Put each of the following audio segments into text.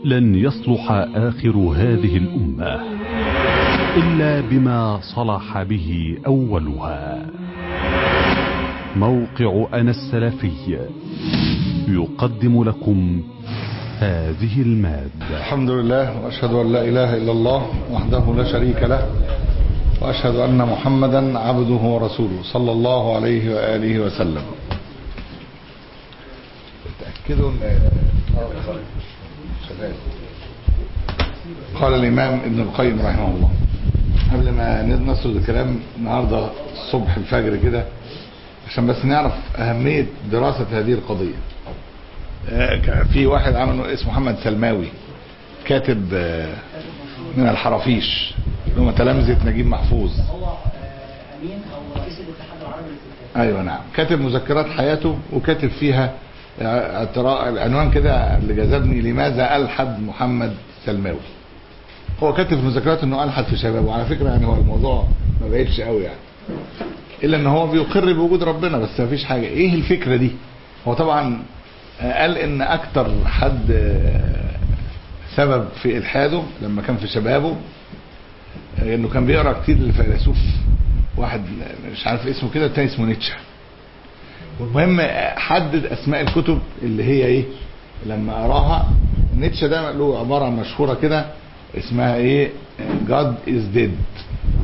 لن يصلح آخر هذه الأمة إلا بما صلح به أولها موقع أنا السلفي يقدم لكم هذه المادة الحمد لله وأشهد أن لا إله إلا الله وحده لا شريك له وأشهد أن محمدا عبده ورسوله صلى الله عليه وآله وسلم تأكدوا قال الإمام ابن القيم رحمه الله قبل ما نسرد الكلام النهاردة الصبح الفجر كده عشان بس نعرف أهمية دراسة هذه القضية في واحد عمله اسمه محمد سلماوي كاتب من الحرافيش اللي هم تلامذة نجيب محفوظ امين او رئيس الاتحاد العربي للكتاب ايوه نعم كاتب مذكرات حياته وكاتب فيها اعتراء العنوان كده اللي جذبني لماذا الحد محمد سلماوي هو كاتب في مذكراته انه الحد في شبابه وعلى فكره يعني هو الموضوع ما بعيدش قوي يعني الا ان هو بيقر بوجود ربنا بس ما فيش حاجه ايه الفكره دي هو طبعا قال ان اكتر حد سبب في الحاده لما كان في شبابه انه كان بيقرا كتير للفيلسوف واحد مش عارف اسمه كده التاني اسمه نيتشه والمهم حدد اسماء الكتب اللي هي ايه لما قراها نيتشه ده له عباره مشهوره كده اسمها ايه God is dead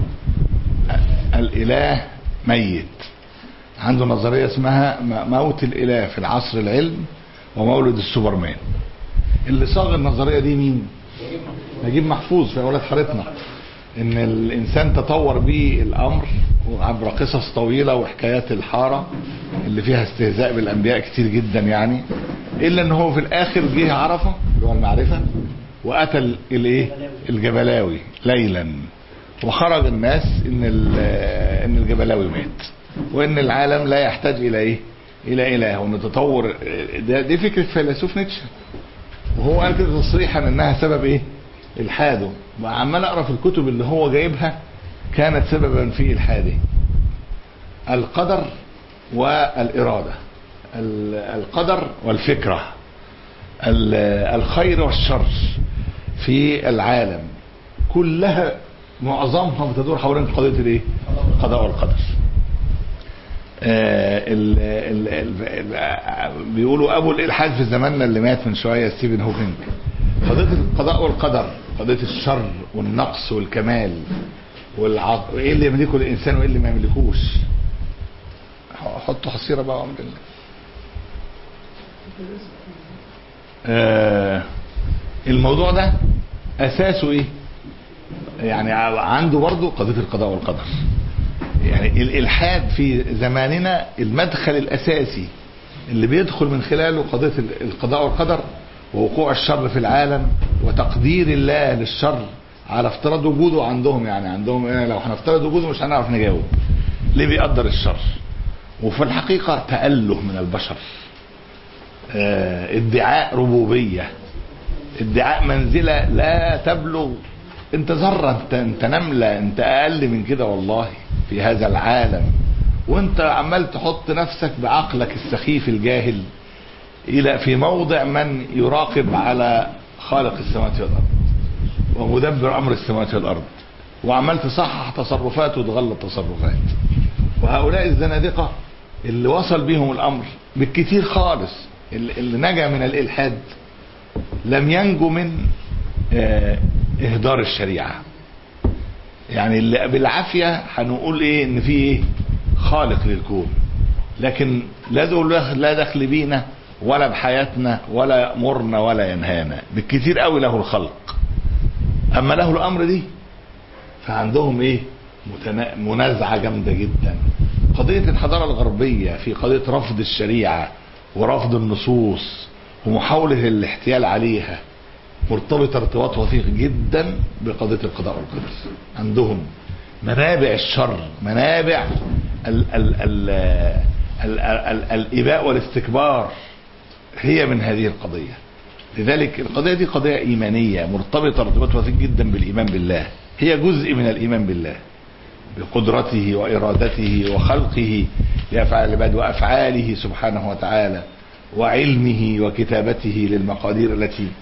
الاله ميت عنده نظريه اسمها موت الاله في العصر العلم ومولد السوبرمان اللي صاغ النظريه دي مين نجيب محفوظ في اولاد حارتنا ان الانسان تطور به الامر عبر قصص طويله وحكايات الحاره اللي فيها استهزاء بالانبياء كتير جدا يعني الا ان هو في الاخر جه عرفه اللي هو المعرفه وقتل الايه الجبلاوي ليلا وخرج الناس ان ان الجبلاوي مات وان العالم لا يحتاج الى ايه الى اله وان تطور ده دي فكره فيلسوف نيتشه وهو قال كده تصريحا انها سبب ايه الحاده وعمال اقرا في الكتب اللي هو جايبها كانت سببا في الحاده القدر والاراده القدر والفكره الخير والشر في العالم كلها معظمها بتدور حوالين قضيه الايه القضاء والقدر آه ال ال ال بيقولوا ابو الالحاد في زماننا اللي مات من شويه ستيفن هوكينج قضيه القضاء والقدر قضيه الشر والنقص والكمال والعط... ايه اللي يملكه الانسان وايه اللي ما يملكوش حطوا حصيره بقى وعمل الله آه الموضوع ده اساسه ايه يعني عنده برضه قضيه القضاء والقدر يعني الالحاد في زماننا المدخل الاساسي اللي بيدخل من خلاله قضيه القضاء والقدر ووقوع الشر في العالم وتقدير الله للشر على افتراض وجوده عندهم يعني عندهم إيه لو هنفترض وجوده مش هنعرف نجاوب ليه بيقدر الشر وفي الحقيقه تأله من البشر اه ادعاء ربوبيه ادعاء منزله لا تبلغ انت ذره انت انت نمله انت اقل من كده والله في هذا العالم وانت عمال تحط نفسك بعقلك السخيف الجاهل الى في موضع من يراقب على خالق السماوات والارض ومدبر امر السماوات والارض وعمال تصحح تصرفات وتغلط تصرفات وهؤلاء الزنادقه اللي وصل بهم الامر بالكثير خالص اللي نجا من الالحاد لم ينجو من اهدار الشريعه يعني اللي بالعافيه هنقول ايه ان في ايه خالق للكون لكن لا دول لا دخل بينا ولا بحياتنا ولا يأمرنا ولا ينهانا بالكثير قوي له الخلق اما له الامر دي فعندهم ايه منازعة جامدة جدا قضية الحضارة الغربية في قضية رفض الشريعة ورفض النصوص ومحاولة الاحتيال عليها مرتبطة ارتباط وثيق جدا بقضية القضاء والقدر عندهم منابع الشر منابع ال ال ال ال ال الإباء والاستكبار هي من هذه القضية لذلك القضية دي قضية إيمانية مرتبطة ارتباط وثيق جدا بالإيمان بالله هي جزء من الإيمان بالله بقدرته وإرادته وخلقه لأفعال العباد وأفعاله سبحانه وتعالى وعلمه وكتابته للمقادير التي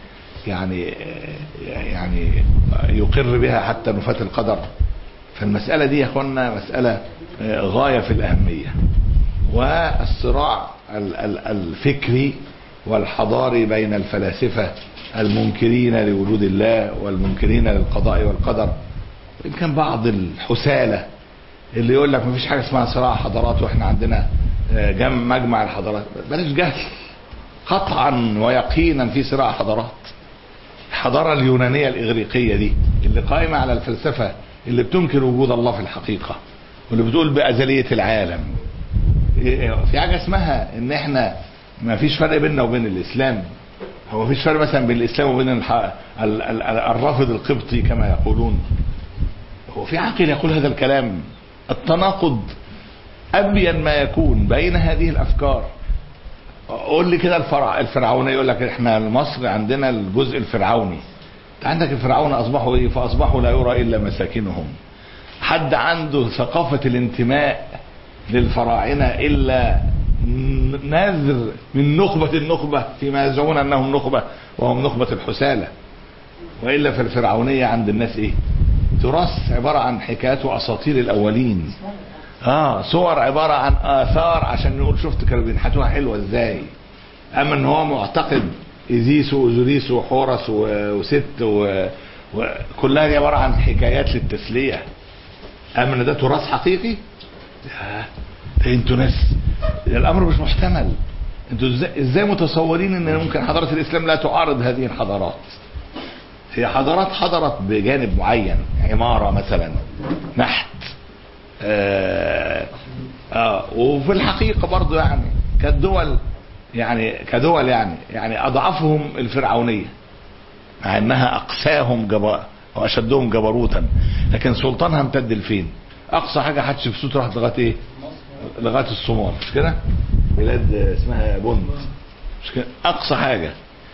يعني يعني يقر بها حتى نفاة القدر فالمسألة دي يا اخوانا مسألة غاية في الأهمية والصراع ال- ال- الفكري والحضاري بين الفلاسفة المنكرين لوجود الله والمنكرين للقضاء والقدر وإن كان بعض الحسالة اللي يقول لك مفيش حاجة اسمها صراع حضارات واحنا عندنا آه، جم مجمع الحضارات بلاش جهل قطعا ويقينا في صراع حضارات الحضارة اليونانية الإغريقية دي اللي قائمة على الفلسفة اللي بتنكر وجود الله في الحقيقة واللي بتقول بأزلية العالم إيه- في حاجة اسمها ان احنا ما فيش فرق بيننا وبين الإسلام هو مفيش فرق مثلا بين الإسلام وبين الح... ال... ال... ال- الرافض القبطي كما يقولون هو في عاقل يقول هذا الكلام التناقض أبين ما يكون بين هذه الأفكار قول لي كده الفرع الفرعوني يقول لك احنا مصر عندنا الجزء الفرعوني انت عندك الفرعون اصبحوا ايه فاصبحوا لا يرى الا مساكنهم حد عنده ثقافة الانتماء للفراعنة الا ن- نذر من نخبة النخبة فيما يزعمون انهم نخبة وهم نخبة الحسالة والا في الفرعونية عند الناس ايه تراث عبارة عن حكايات واساطير الاولين اه صور عبارة عن اثار عشان نقول شفت كانوا بينحتوها حلوة ازاي اما ان هو معتقد ايزيس واوزوريس وحورس و- وست و- وكلها دي عبارة عن حكايات للتسلية اما ان ده تراث حقيقي يا، ده انتوا ناس الامر مش محتمل انتوا ازاي, ازاي متصورين ان ممكن حضارة الاسلام لا تعارض هذه الحضارات هي حضارات حضرت بجانب معين عمارة مثلا نحت آه آه وفي الحقيقة برضو يعني كالدول يعني كدول يعني يعني أضعفهم الفرعونية مع أنها أقساهم جبا وأشدهم جبروتا لكن سلطانها امتد لفين أقصى حاجة حتشبسوت راحت لغاية إيه لغاية الصومال مش كده بلاد اسمها بونت مش كده أقصى حاجة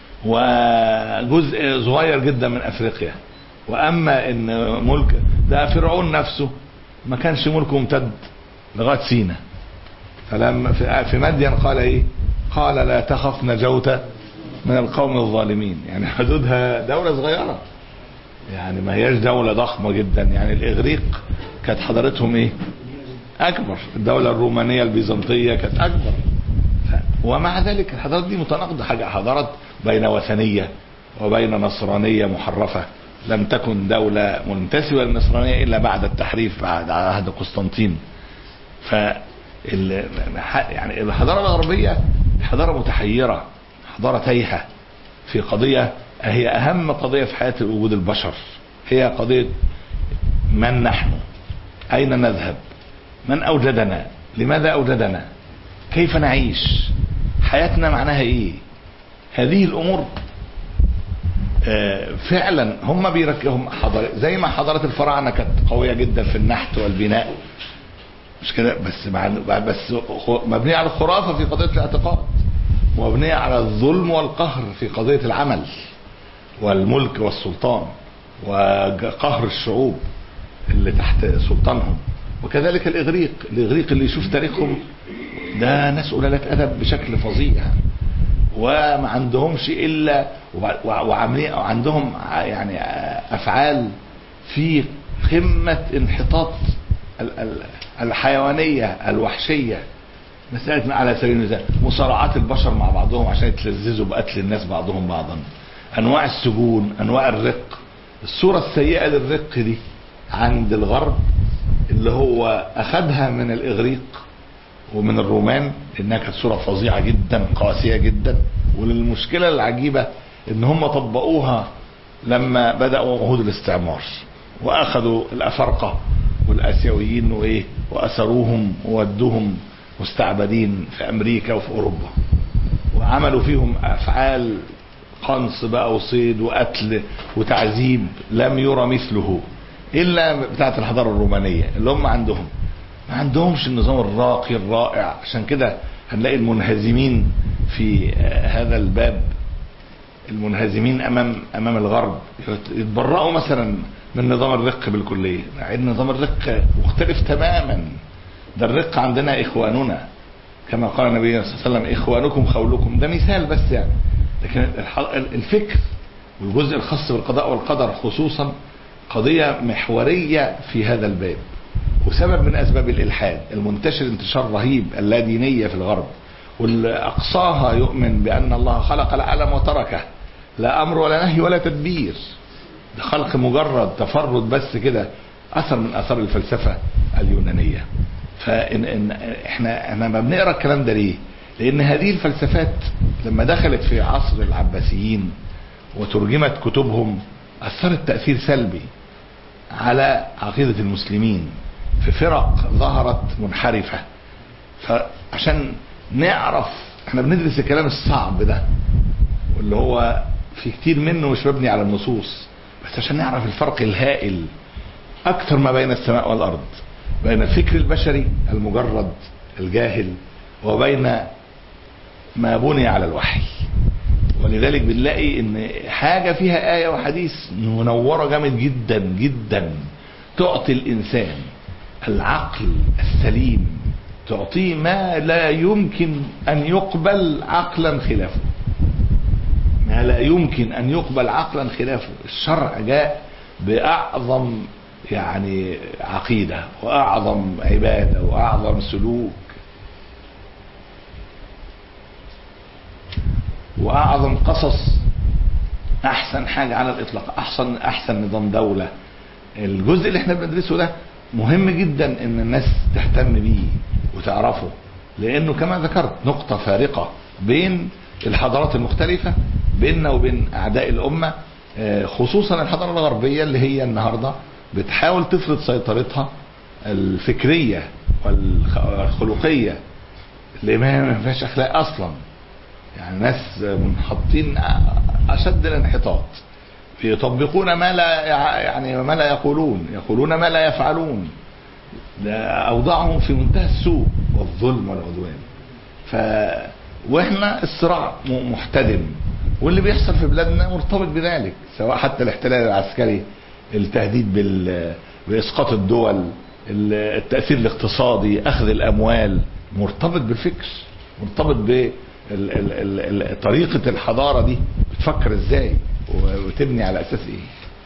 وجزء صغير جدا من افريقيا واما ان ملك ده فرعون نفسه ما كانش ملكه امتد لغايه سينا فلما في- في مدين قال ايه قال لا تخف نجوت من القوم الظالمين يعني حدودها دولة صغيرة يعني ما هياش دولة ضخمة جدا يعني الاغريق كانت حضارتهم ايه اكبر الدولة الرومانية البيزنطية كانت اكبر ف- ومع ذلك الحضارات دي متناقضة حاجة حضارات بين وثنية وبين نصرانية محرفة لم تكن دولة منتسبة للنصرانية إلا بعد التحريف بعد عهد قسطنطين ف ال- يعني الحضارة الغربية حضارة متحيرة حضارة تايهة في قضية هي أهم قضية في حياة وجود البشر هي قضية من نحن أين نذهب من أوجدنا لماذا أوجدنا كيف نعيش حياتنا معناها إيه هذه الأمور آه، فعلا هم بيركبهم حضارة زي ما حضارة الفراعنة كانت قوية جدا في النحت والبناء مش كده بس مع بس خ- مبنية على الخرافة في قضية الاعتقاد ومبنية على الظلم والقهر في قضية العمل والملك والسلطان وقهر الشعوب اللي تحت سلطانهم وكذلك الإغريق الإغريق اللي يشوف تاريخهم ده ناس قلالة أدب بشكل فظيع وما عندهمش إلا وبع- وع- وعاملين عندهم ع- يعني أفعال في قمة انحطاط ال- ال- الحيوانية الوحشية مسألة على سبيل المثال مصارعات البشر مع بعضهم عشان يتلذذوا بقتل الناس بعضهم بعضا أنواع السجون أنواع الرق الصورة السيئة للرق دي عند الغرب اللي هو أخذها من الإغريق ومن الرومان لأنها كانت صورة فظيعة جدا قاسية جدا وللمشكلة العجيبة إن هم طبقوها لما بدأوا عهود الاستعمار وأخذوا الأفارقة والآسيويين وإيه وأسروهم وودوهم مستعبدين في أمريكا وفي أوروبا وعملوا فيهم أفعال قنص بقى وصيد وقتل وتعذيب لم يرى مثله إلا بتاعة الحضارة الرومانية اللي هم عندهم ما عندهمش النظام الراقي الرائع عشان كده هنلاقي المنهزمين في آه، هذا الباب المنهزمين امام امام الغرب يتبرأوا مثلا من نظام الرق بالكليه مع ان نظام الرق مختلف تماما ده الرق عندنا اخواننا كما قال النبي صلى الله عليه وسلم اخوانكم خولكم ده مثال بس يعني لكن الح- الفكر والجزء الخاص بالقضاء والقدر خصوصا قضية محورية في هذا الباب وسبب من أسباب الإلحاد المنتشر انتشار رهيب اللادينية في الغرب واللي أقصاها يؤمن بأن الله خلق العالم وتركه لا أمر ولا نهي ولا تدبير ده خلق مجرد تفرد بس كده أثر من أثار الفلسفة اليونانية فإن إن إحنا إحنا ما بنقرا الكلام ده ليه؟ لأن هذه الفلسفات لما دخلت في عصر العباسيين وترجمت كتبهم أثرت تأثير سلبي على عقيدة المسلمين في فرق ظهرت منحرفة فعشان نعرف احنا بندرس الكلام الصعب ده واللي هو في كتير منه مش مبني على النصوص بس عشان نعرف الفرق الهائل أكثر ما بين السماء والأرض بين الفكر البشري المجرد الجاهل وبين ما بني على الوحي ولذلك بنلاقي ان حاجة فيها آية وحديث منورة جامد جدا جدا تعطي الإنسان العقل السليم تعطيه ما لا يمكن أن يقبل عقلا خلافه ما لا يمكن أن يقبل عقلا خلافه الشرع جاء بأعظم يعني عقيدة وأعظم عبادة وأعظم سلوك واعظم قصص احسن حاجه على الاطلاق احسن احسن نظام دوله الجزء اللي احنا بندرسه ده مهم جدا ان الناس تهتم بيه وتعرفه لانه كما ذكرت نقطه فارقه بين الحضارات المختلفه بيننا وبين اعداء الامه خصوصا الحضاره الغربيه اللي هي النهارده بتحاول تفرض سيطرتها الفكريه والخلقيه اللي ما فيهاش اخلاق اصلا يعني ناس منحطين اشد الانحطاط يطبقون ما لا يعني ما لا يقولون يقولون ما لا يفعلون اوضاعهم في منتهى السوء والظلم والعدوان ف واحنا الصراع محتدم واللي بيحصل في بلادنا مرتبط بذلك سواء حتى الاحتلال العسكري التهديد بال... باسقاط الدول التاثير الاقتصادي اخذ الاموال مرتبط بالفكر مرتبط ب ال ال ال طريقة الحضارة دي بتفكر ازاي وتبني على اساس ايه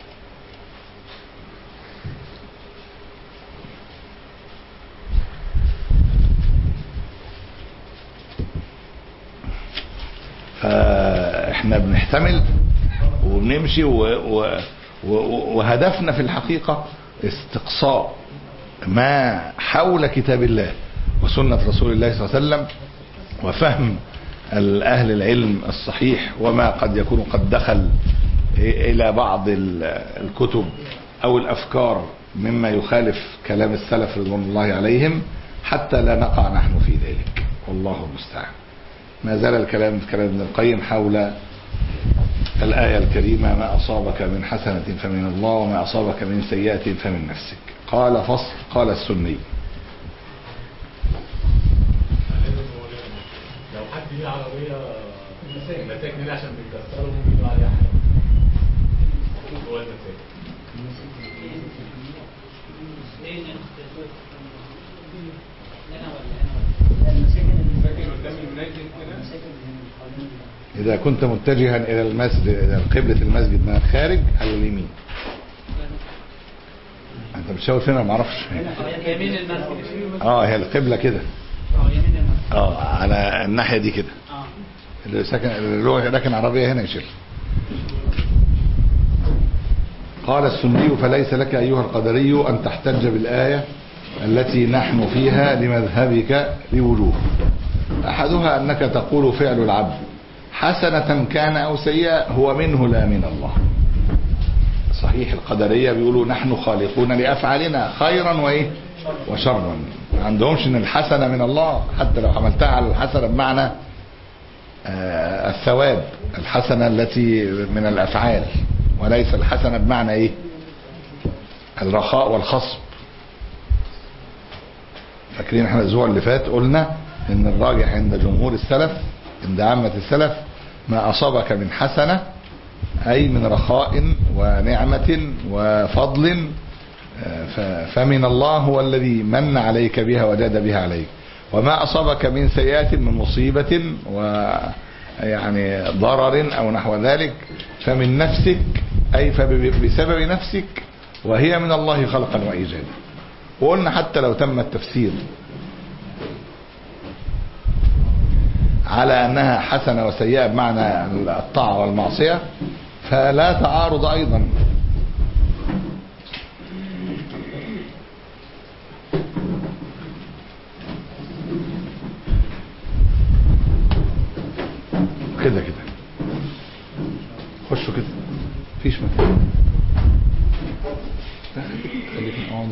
فاحنا بنحتمل وبنمشي و و و وهدفنا في الحقيقة استقصاء ما حول كتاب الله وسنة رسول الله صلى الله عليه وسلم وفهم الأهل العلم الصحيح وما قد يكون قد دخل إلى بعض الكتب أو الأفكار مما يخالف كلام السلف رضوان الله عليهم حتى لا نقع نحن في ذلك والله المستعان ما زال الكلام في كلام ابن القيم حول الآية الكريمة ما أصابك من حسنة فمن الله وما أصابك من سيئة فمن نفسك قال فصل قال السني لو حد ليه عربية مساكن عشان بيكسروا ممكن يقول عليها حاجة هو المساكن قدام المنازل كده إذا كنت متجها إلى المسجد إلى قبلة المسجد من الخارج على اليمين أنت بتشاور فين أنا ما أعرفش يمين المسجد اه هي القبلة كده اه يمين المسجد اه على الناحية دي كده اه اللي ساكن اللي هو راكن عربية هنا يشيل قال السني فليس لك أيها القدري أن تحتج بالآية التي نحن فيها لمذهبك لوجوه أحدها أنك تقول فعل العبد حسنة كان أو سيئة هو منه لا من الله صحيح القدرية بيقولوا نحن خالقون لأفعالنا خيرا وإيه وشرا ما عندهمش ان الحسنة من الله حتى لو عملتها على الحسنة بمعنى آه، الثواب الحسنة التي من الأفعال وليس الحسنة بمعنى إيه الرخاء والخصب فاكرين احنا الاسبوع اللي فات قلنا ان الراجح عند جمهور السلف عند عامة السلف ما اصابك من حسنة اي من رخاء ونعمة وفضل آه، ف- فمن الله هو الذي من عليك بها وجاد بها عليك وما اصابك من سيئات من مصيبة و يعني ضرر او نحو ذلك فمن نفسك اي فبسبب نفسك وهي من الله خلقا وايجادا وقلنا حتى لو تم التفسير على انها حسنه وسيئه بمعنى الطاعه والمعصيه فلا تعارض ايضا كده كده خشوا كده مفيش مكان خليك اقعد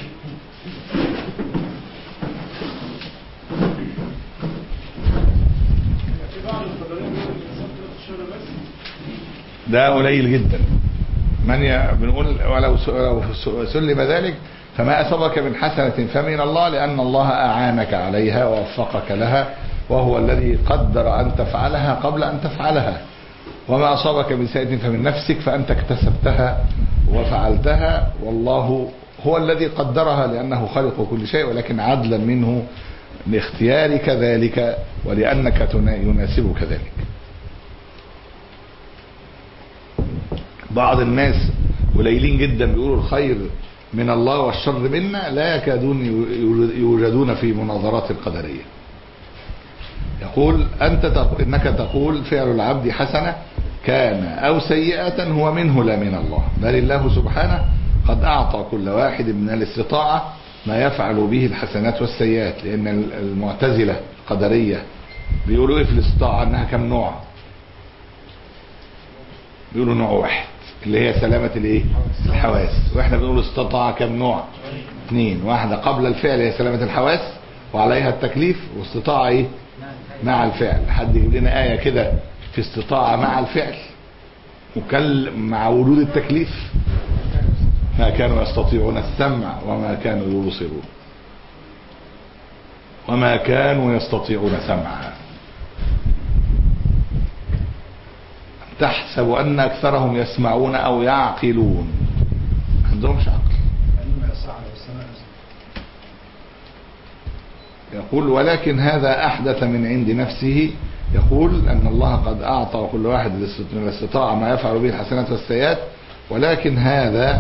ده قليل جدا من ي... بنقول ولو س- ولو س- سلم ذلك فما أصابك من حسنة فمن الله لأن الله أعانك عليها ووفقك لها وهو الذي قدر أن تفعلها قبل أن تفعلها وما أصابك من سيئة فمن نفسك فأنت اكتسبتها وفعلتها والله هو الذي قدرها لأنه خلق كل شيء ولكن عدلا منه لاختيارك ذلك ولأنك تنا- يناسبك ذلك بعض الناس قليلين جدا بيقولوا الخير من الله والشر منا لا يكادون يوجدون في مناظرات القدرية يقول أنت تقول إنك تقول فعل العبد حسنة كان أو سيئة هو منه لا من الله بل الله سبحانه قد أعطى كل واحد من الاستطاعة ما يفعل به الحسنات والسيئات لأن المعتزلة القدرية بيقولوا إيه في الاستطاعة أنها كم نوع بيقولوا نوع واحد اللي هي سلامة الايه الحواس واحنا بنقول استطاع كم نوع اثنين واحدة قبل الفعل هي سلامة الحواس وعليها التكليف واستطاع ايه مع الفعل حد يجيب لنا آية كده في استطاعة مع الفعل وكل مع وجود التكليف ما كانوا يستطيعون السمع وما كانوا يبصرون وما كانوا يستطيعون سمعا تحسب أن أكثرهم يسمعون أو يعقلون ما عندهمش عقل يقول ولكن هذا أحدث من عند نفسه يقول أن الله قد أعطى كل واحد من الاستطاعة ما يفعل به الحسنات والسيئات ولكن هذا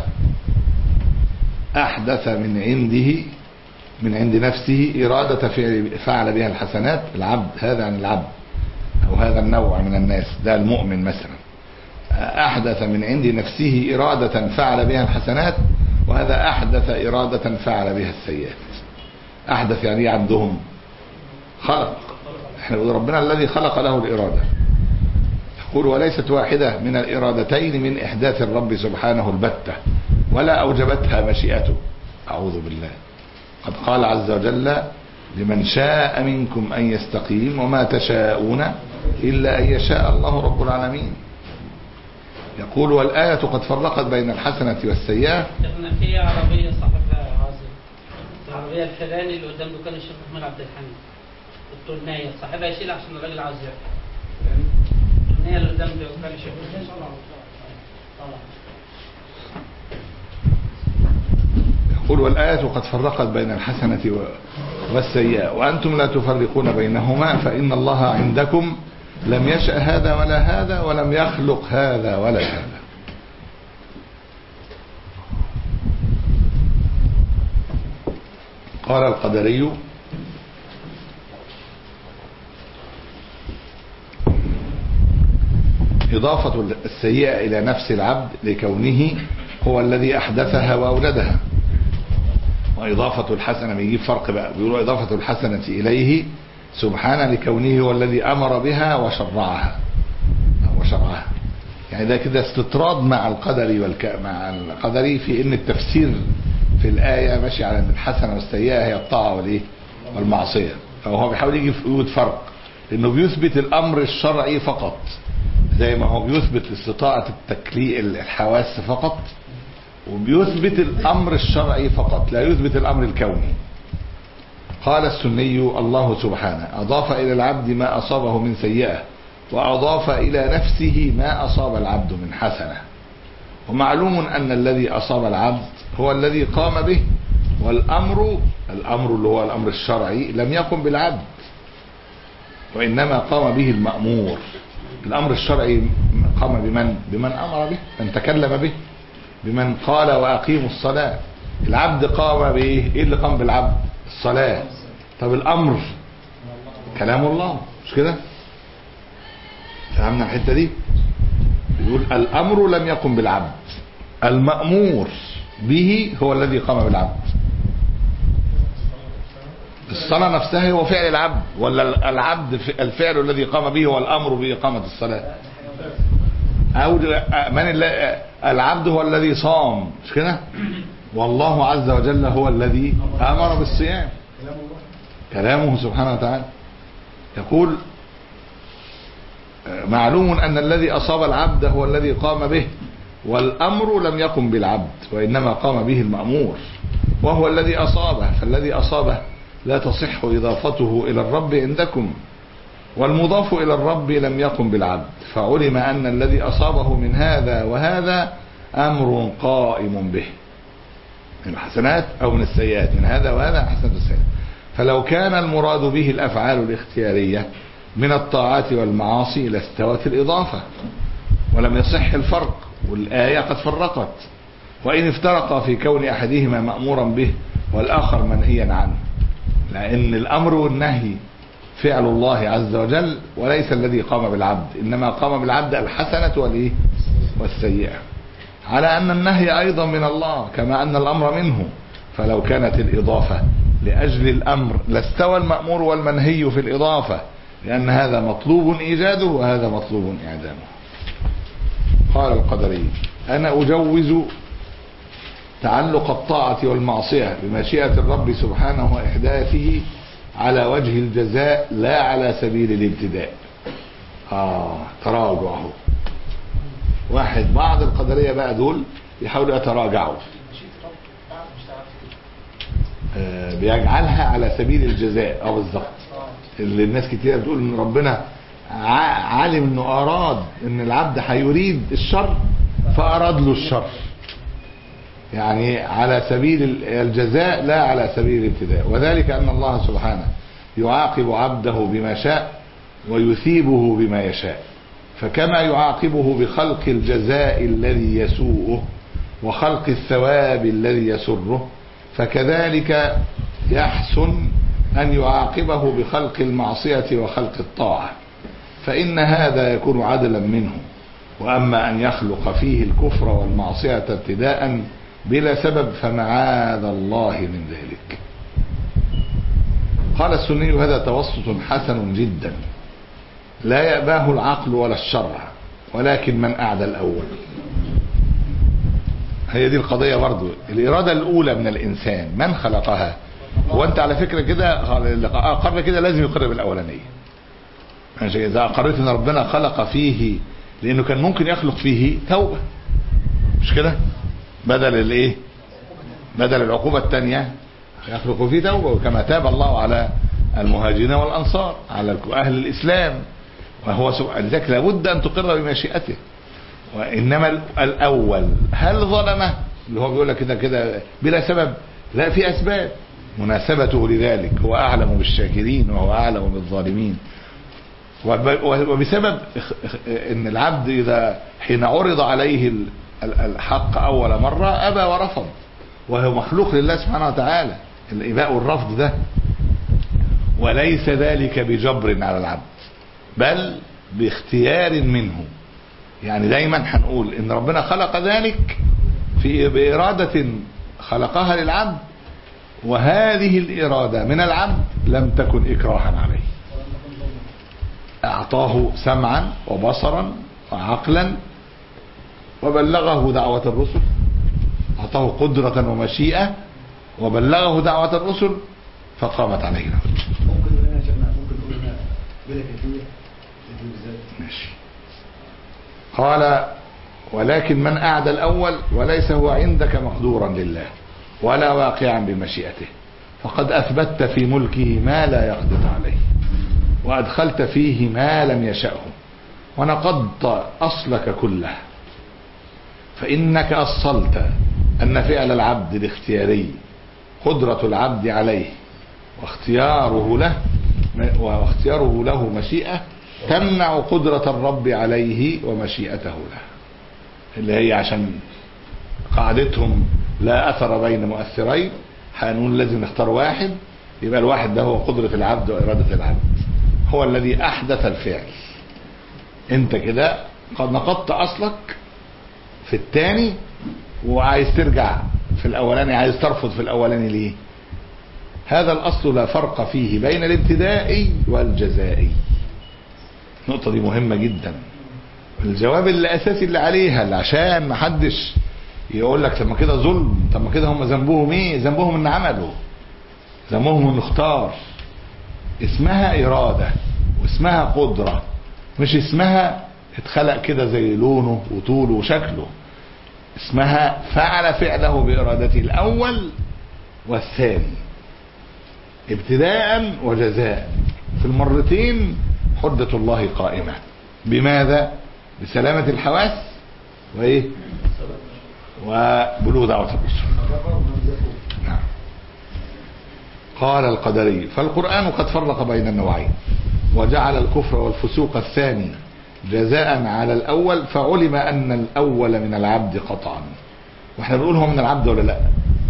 أحدث من عنده من عند نفسه إرادة فعل فعل بها الحسنات العبد هذا عن العبد أو هذا النوع من الناس ده المؤمن مثلا أحدث من عند نفسه إرادة فعل بها الحسنات وهذا أحدث إرادة فعل بها السيئات أحدث يعني إيه عندهم خلق احنا بنقول ربنا الذي خلق له الإرادة يقول وليست واحدة من الإرادتين من إحداث الرب سبحانه البتة ولا أوجبتها مشيئته أعوذ بالله قد قال عز وجل لمن شاء منكم أن يستقيم وما تشاءون إلا أن يشاء الله رب العالمين يقول والآية قد فرقت بين الحسنة والسيئة شيخنا في عربية صاحبها عاصم العربية الفلاني اللي قدام دكان الشيخ محمود عبد الحميد الترنية صاحبها يشيلها عشان الراجل عاوز يركب الترنية اللي قدام دكان الشيخ محمود يقول والآية قد فرقت بين الحسنة والسيئة وأنتم لا تفرقون بينهما فإن الله عندكم لم يشأ هذا ولا هذا ولم يخلق هذا ولا هذا قال القدري إضافة السيئة إلى نفس العبد لكونه هو الذي أحدثها وأولدها وإضافة الحسنة بيجيب فرق بقى بيقولوا إضافة الحسنة إليه سبحانه لكونه هو الذي أمر بها وشرعها وشرعها يعني ده كده استطراد مع القدر والك... مع القدري في ان التفسير في الآية ماشي على ان الحسنة والسيئة هي الطاعة والايه والمعصية فهو بيحاول يجي في وجود فرق لانه بيثبت الامر الشرعي فقط زي ما هو بيثبت استطاعة التكليء الحواس فقط وبيثبت الامر الشرعي فقط لا يثبت الامر الكوني قال السني الله سبحانه اضاف الى العبد ما اصابه من سيئه واضاف الى نفسه ما اصاب العبد من حسنه ومعلوم ان الذي اصاب العبد هو الذي قام به والامر الامر اللي هو الامر الشرعي لم يقم بالعبد وإنما قام به المأمور الأمر الشرعي قام بمن بمن أمر به من تكلم به بمن قال وأقيموا الصلاة العبد قام بإيه إيه اللي قام بالعبد الصلاة طب الأمر كلام الله مش كده فهمنا الحتة دي بيقول الأمر لم يقم بالعبد المأمور به هو الذي قام بالعبد الصلاة نفسها هو فعل العبد ولا العبد ف- الفعل الذي قام به هو الأمر بإقامة الصلاة أو من الل- العبد هو الذي صام مش كده والله عز وجل هو الذي أمر بالصيام كلامه سبحانه وتعالى يقول معلوم أن الذي أصاب العبد هو الذي قام به والأمر لم يقم بالعبد وإنما قام به المأمور وهو الذي أصابه فالذي أصابه لا تصح إضافته إلى الرب عندكم والمضاف إلى الرب لم يقم بالعبد فعلم أن الذي أصابه من هذا وهذا أمر قائم به من الحسنات أو من السيئات من هذا وهذا حسنات السيئات فلو كان المراد به الأفعال الاختيارية من الطاعات والمعاصي لاستوت الإضافة ولم يصح الفرق والآية قد فرقت وإن افترقا في كون أحدهما مأمورا به والآخر منهيا عنه لأن الأمر والنهي فعل الله عز وجل وليس الذي قام بالعبد إنما قام بالعبد الحسنة والإيه والسيئة على أن النهي أيضا من الله كما أن الأمر منه فلو كانت الإضافة لأجل الأمر لاستوى المأمور والمنهي في الإضافة لأن هذا مطلوب إيجاده وهذا مطلوب إعدامه قال القدري أنا أجوز تعلق الطاعة والمعصية بمشيئة الرب سبحانه وإحداثه على وجه الجزاء لا على سبيل الابتداء آه تراجعه واحد بعض القدرية بقى دول يحاولوا يتراجعوا آه بيجعلها على سبيل الجزاء اه بالظبط اللي الناس كتير بتقول ان ربنا ع- عالم انه اراد ان العبد هيريد الشر فاراد له الشر يعني على سبيل ال- الجزاء لا على سبيل الابتداء وذلك ان الله سبحانه يعاقب عبده بما شاء ويثيبه بما يشاء فكما يعاقبه بخلق الجزاء الذي يسوءه وخلق الثواب الذي يسره فكذلك يحسن أن يعاقبه بخلق المعصية وخلق الطاعة فإن هذا يكون عدلا منه وأما أن يخلق فيه الكفر والمعصية ابتداء بلا سبب فمعاذ الله من ذلك قال السني هذا توسط حسن جدا لا يأباه العقل ولا الشرع ولكن من أعدى الأول هي دي القضية برضو الإرادة الأولى من الإنسان من خلقها هو أنت على فكرة كده اللي أقر كده لازم يقر بالأولانية يعني إذا أقريت أن ربنا خلق فيه لأنه كان ممكن يخلق فيه توبة مش كده بدل الإيه بدل العقوبة الثانية يخلق فيه توبة وكما تاب الله على المهاجرين والأنصار على أهل الإسلام وهو سبحانه لذلك لابد أن تقر بمشيئته وإنما الأول هل ظلمه اللي هو بيقول لك كده كده بلا سبب لا في أسباب مناسبته لذلك هو أعلم بالشاكرين وهو أعلم بالظالمين وب- وبسبب ان العبد اذا حين عرض عليه ال- ال- الحق اول مرة ابى ورفض وهو مخلوق لله سبحانه وتعالى الاباء والرفض ده وليس ذلك بجبر على العبد بل باختيار منه يعني دايما هنقول ان ربنا خلق ذلك في بإرادة خلقها للعبد وهذه الإرادة من العبد لم تكن إكراها عليه أعطاه سمعا وبصرا وعقلا وبلغه دعوة الرسل أعطاه قدرة ومشيئة وبلغه دعوة الرسل فقامت عليه الحجة ممكن نقول هنا يا جماعه ممكن نقول هنا بلا كيفيه كيفيه بالذات ماشي قال ولكن من أعدى الأول وليس هو عندك مقدورا لله ولا واقعا بمشيئته فقد أثبتت في ملكه ما لا يقدر عليه وأدخلت فيه ما لم يشأه ونقضت أصلك كله فإنك أصلت أن فعل العبد الاختياري قدرة العبد عليه واختياره له واختياره له مشيئة تمنع قدرة الرب عليه ومشيئته له اللي هي عشان قاعدتهم لا أثر بين مؤثرين هنقول لازم نختار واحد يبقى الواحد ده هو قدرة العبد وإرادة العبد هو الذي أحدث الفعل انت كده قد نقضت أصلك في الثاني وعايز ترجع في الأولاني عايز ترفض في الأولاني ليه هذا الأصل لا فرق فيه بين الابتدائي والجزائي النقطة دي مهمة جدا الجواب الأساسي اللي عليها اللي عشان ما حدش يقول لك طب ما كده ظلم طب ما كده هم ذنبهم ايه ذنبهم ان عملوا ذنبهم ان اختار اسمها إرادة واسمها قدرة مش اسمها اتخلق كده زي لونه وطوله وشكله اسمها فعل فعله بإرادته الأول والثاني ابتداء وجزاء في المرتين حجة الله قائمة بماذا بسلامة الحواس وايه وبلوغ دعوة الرسل نعم قال القدري فالقرآن قد فرق بين النوعين وجعل الكفر والفسوق الثاني جزاء على الأول فعلم أن الأول من العبد قطعا واحنا بنقول هو من العبد ولا لا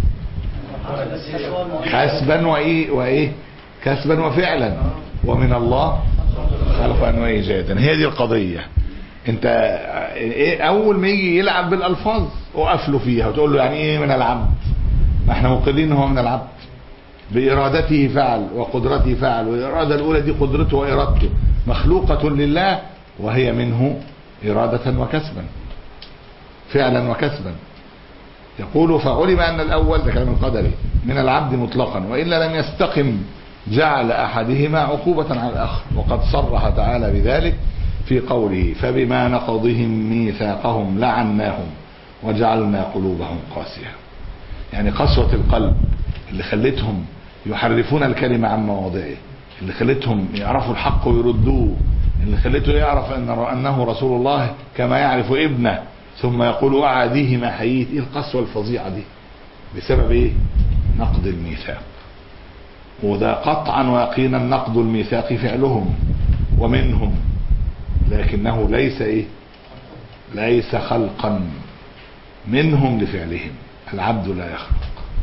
كسبا وإيه وإيه كسبا وفعلا ومن الله خلقا وإيجادا هي دي القضية انت ايه اول ما يجي يلعب بالالفاظ وقف له فيها وتقول له يعني ايه من العبد ما احنا موقدين هو من العبد بارادته فعل وقدرته فعل والاراده الاولى دي قدرته وارادته مخلوقه لله وهي منه اراده وكسبا فعلا وكسبا يقول فعلم ان الاول ده كلام القدري من العبد مطلقا والا لم يستقم جعل احدهما عقوبه على الاخر وقد صرح تعالى بذلك في قوله فبما نقضهم ميثاقهم لعناهم وجعلنا قلوبهم قاسية يعني قسوة القلب اللي خلتهم يحرفون الكلمة عن مواضعه اللي خلتهم يعرفوا الحق ويردوه اللي خلته يعرف أن أنه رسول الله كما يعرف ابنه ثم يقول أعاديه ما حييت إيه القسوة الفظيعة دي بسبب إيه نقض الميثاق وده قطعا ويقينا نقض الميثاق فعلهم ومنهم لكنه ليس ايه ليس خلقا منهم لفعلهم العبد لا يخلق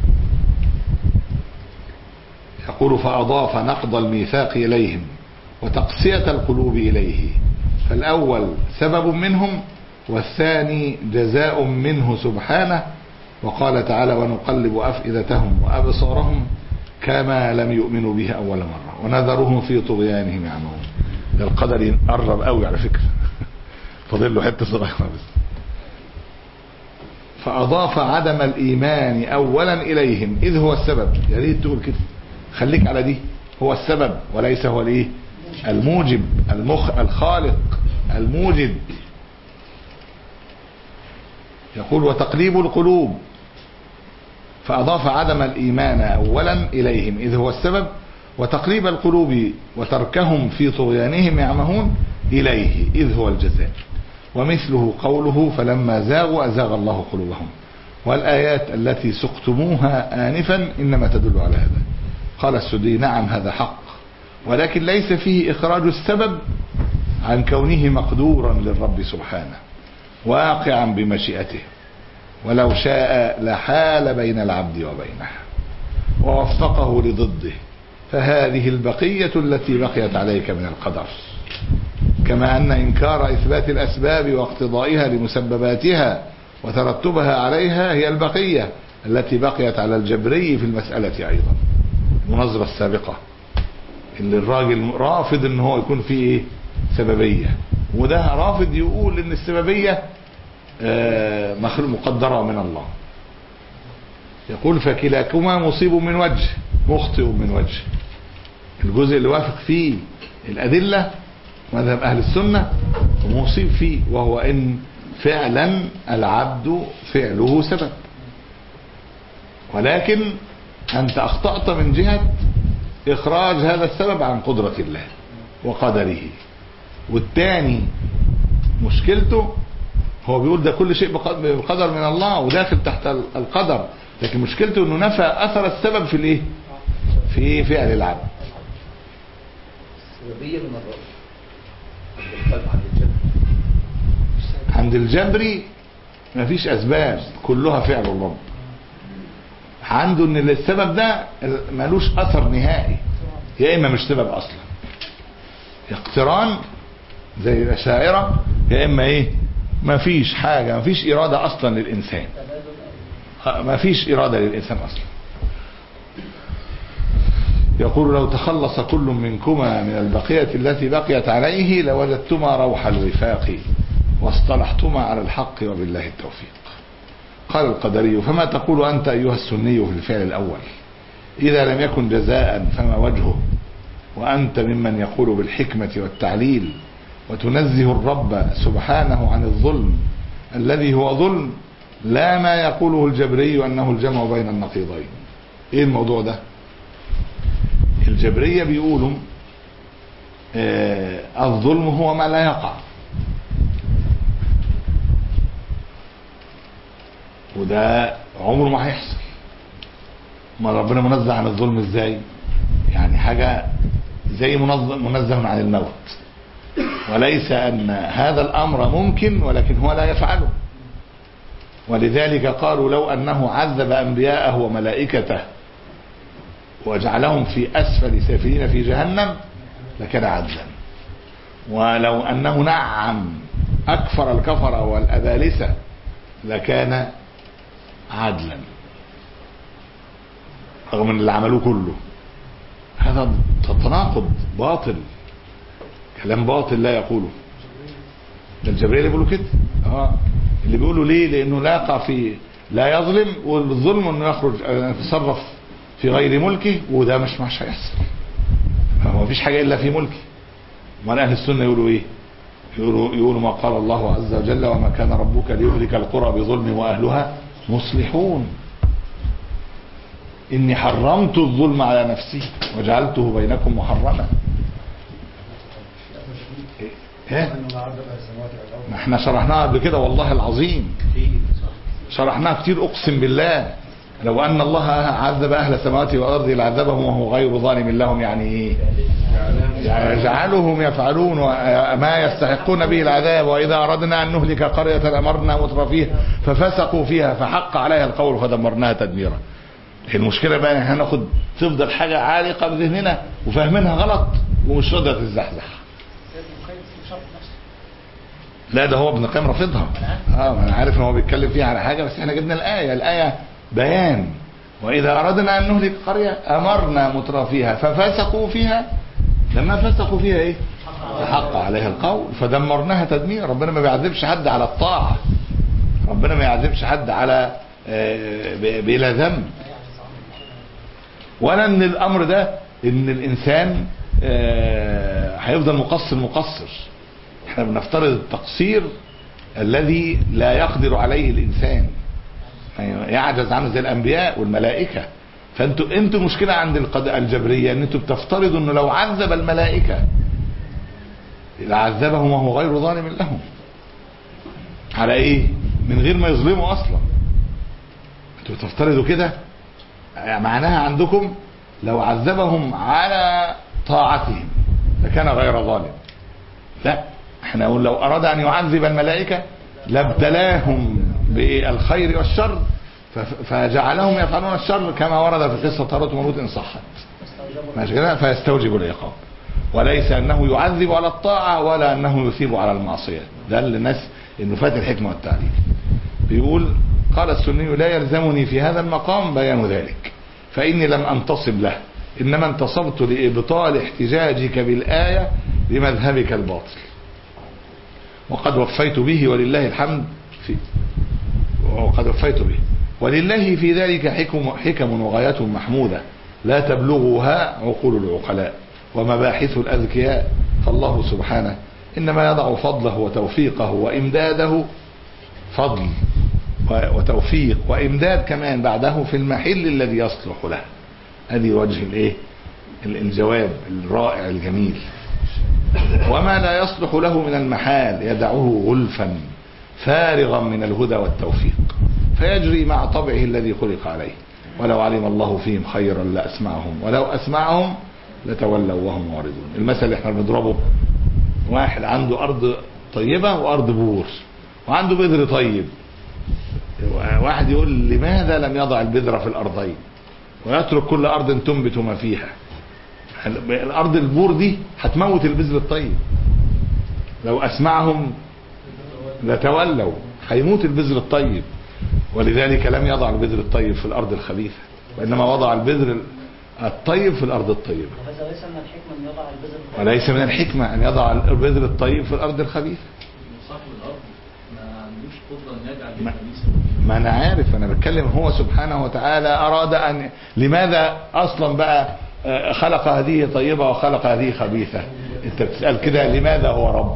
يقول فأضاف نقض الميثاق إليهم وتقسية القلوب إليه فالأول سبب منهم والثاني جزاء منه سبحانه وقال تعالى ونقلب أفئدتهم وأبصارهم كما لم يؤمنوا به أول مرة ونذرهم في طغيانهم يعمهون ده القدر قرب قوي على فكرة فاضل له حته صغيره بس فاضاف عدم الايمان اولا اليهم اذ هو السبب يا ريت تقول كده خليك على دي هو السبب وليس هو الايه الموجب المخ الخالق الموجد يقول وتقليب القلوب فأضاف عدم الإيمان أولا إليهم إذ هو السبب وتقليب القلوب وتركهم في طغيانهم يعمهون إليه إذ هو الجزاء ومثله قوله فلما زاغوا أزاغ الله قلوبهم والآيات التي سقتموها آنفا إنما تدل على هذا قال السدي نعم هذا حق ولكن ليس فيه إخراج السبب عن كونه مقدورا للرب سبحانه واقعا بمشيئته ولو شاء لحال بين العبد وبينه ووفقه لضده فهذه البقية التي بقيت عليك من القدر كما أن إنكار إثبات الأسباب واقتضائها لمسبباتها وترتبها عليها هي البقية التي بقيت على الجبري في المسألة أيضا المناظرة السابقة اللي الراجل رافض ان هو يكون فيه ايه سببية وده رافض يقول ان السببية آه مخلوق مقدرة من الله يقول فكلاكما مصيب من وجه مخطئ من وجه الجزء اللي وافق فيه الأدلة مذهب أهل السنة مصيب فيه وهو إن فعلا العبد فعله سبب ولكن أنت أخطأت من جهة إخراج هذا السبب عن قدرة الله وقدره والتاني مشكلته هو بيقول ده كل شيء بقدر من الله وداخل تحت القدر لكن مشكلته انه نفى اثر السبب في الايه في فعل العبد سببية من الرب عند القلب عند الجنة عند الجبري مفيش اسباب كلها فعل الرب عنده ان السبب ده ملوش اثر نهائي يا اما مش سبب اصلا اقتران زي الاشاعره يا اما ايه مفيش حاجه مفيش اراده اصلا للانسان مفيش اراده للانسان اصلا يقول لو تخلص كل منكما من البقية التي بقيت عليه لوجدتما روح الوفاق واصطلحتما على الحق وبالله التوفيق قال القدري فما تقول أنت أيها السني في الفعل الأول إذا لم يكن جزاء فما وجهه وأنت ممن يقول بالحكمة والتعليل وتنزه الرب سبحانه عن الظلم الذي هو ظلم لا ما يقوله الجبري أنه الجمع بين النقيضين إيه الموضوع ده الجبرية بيقولوا آه الظلم هو ما لا يقع وده عمره ما هيحصل ما ربنا منزه عن الظلم ازاي يعني حاجة زي منظم منزه عن الموت وليس ان هذا الامر ممكن ولكن هو لا يفعله ولذلك قالوا لو انه عذب انبياءه وملائكته وجعلهم في اسفل سافلين في جهنم لكان عدلا ولو انه نعم اكفر الكفر والابالسه لكان عدلا رغم ان اللي عملوه كله هذا تناقض باطل كلام باطل لا يقوله ده الجبريل اللي بيقولوا كده اه اللي بيقولوا ليه لانه لا يقع في لا يظلم والظلم انه يخرج يتصرف في غير ملكه وده مش مش هيحصل ما فيش حاجه الا في ملكه امال اهل السنه يقولوا ايه يقولوا يقولوا ما قال الله عز وجل وما كان ربك ليهلك القرى بظلم واهلها مصلحون اني حرمت الظلم على نفسي وجعلته بينكم محرما ايه ما احنا شرحناها قبل كده والله العظيم شرحناها كتير اقسم بالله لو ان الله عذب اهل السماوات والارض لعذبهم وهو غير ظالم لهم يعني ايه يعني يجعلهم يفعلون ما يستحقون به العذاب واذا اردنا ان نهلك قريه امرنا مترفيها ففسقوا فيها فحق عليها القول فدمرناها تدميرا المشكله بقى ان احنا ناخد تفضل حاجه عالقه بذهننا وفاهمينها غلط ومش راضيه تتزحزح لا ده هو ابن القيم رافضها اه انا عارف ان هو بيتكلم فيها على حاجه بس احنا جبنا الايه الايه بيان واذا اردنا ان نهلك قريه امرنا مترفيها ففسقوا فيها لما فسقوا فيها ايه فحق عليها القول فدمرناها تدمير ربنا ما بيعذبش حد على الطاعه ربنا ما يعذبش حد على بلا ذنب ولا ان الامر ده ان الانسان هيفضل مقصر مقصر احنا بنفترض التقصير الذي لا يقدر عليه الانسان يعجز عنه زي الانبياء والملائكه فانتوا انتوا مشكله عند الجبريه ان انتوا بتفترضوا انه لو عذب الملائكه لعذبهم وهو غير ظالم لهم على ايه من غير ما يظلموا اصلا انتوا بتفترضوا كده معناها عندكم لو عذبهم على طاعتهم لكان غير ظالم لا احنا نقول لو اراد ان يعذب الملائكه لابتلاهم بالخير والشر فجعلهم يفعلون الشر كما ورد في قصه هاروت وماروت ان صحت ماشي كده فيستوجب العقاب وليس انه يعذب على الطاعه ولا انه يثيب على المعصيه ده للناس انه فات الحكمه والتعليم بيقول قال السني لا يلزمني في هذا المقام بيان ذلك فاني لم انتصب له انما انتصبت لابطال احتجاجك بالايه لمذهبك الباطل وقد وفيت به ولله الحمد في وقد وفيت به ولله في ذلك حكم, حكم وغايات محمودة لا تبلغها عقول العقلاء ومباحث الأذكياء فالله سبحانه إنما يضع فضله وتوفيقه وإمداده فضل وتوفيق وإمداد كمان بعده في المحل الذي يصلح له هذه وجه الايه الجواب الرائع الجميل وما لا يصلح له من المحال يدعه غلفا فارغا من الهدى والتوفيق فيجري مع طبعه الذي خلق عليه ولو علم الله فيهم خيرا لأسمعهم ولو أسمعهم لتولوا وهم معرضون المثل اللي احنا بنضربه واحد عنده ارض طيبه وارض بور وعنده بذر طيب واحد يقول لماذا لم يضع البذر في الارضين ويترك كل ارض تنبت ما فيها الارض البور دي هتموت البذر الطيب لو اسمعهم لتولوا هيموت البذر الطيب ولذلك لم يضع البذر الطيب في الارض الخبيثه وانما وضع البذر الطيب في الارض الطيبه وهذا ليس من الحكمة أن يضع البذر وليس من الحكمه ان يضع البذر الطيب في الارض الخبيثه صاحب الارض ما عندوش قدره ان يجعل ما- الخبيث ما انا عارف انا بتكلم هو سبحانه وتعالى اراد ان لماذا اصلا بقى آه، خلق هذه طيبه وخلق هذه خبيثه انت بتسال كده لماذا هو رب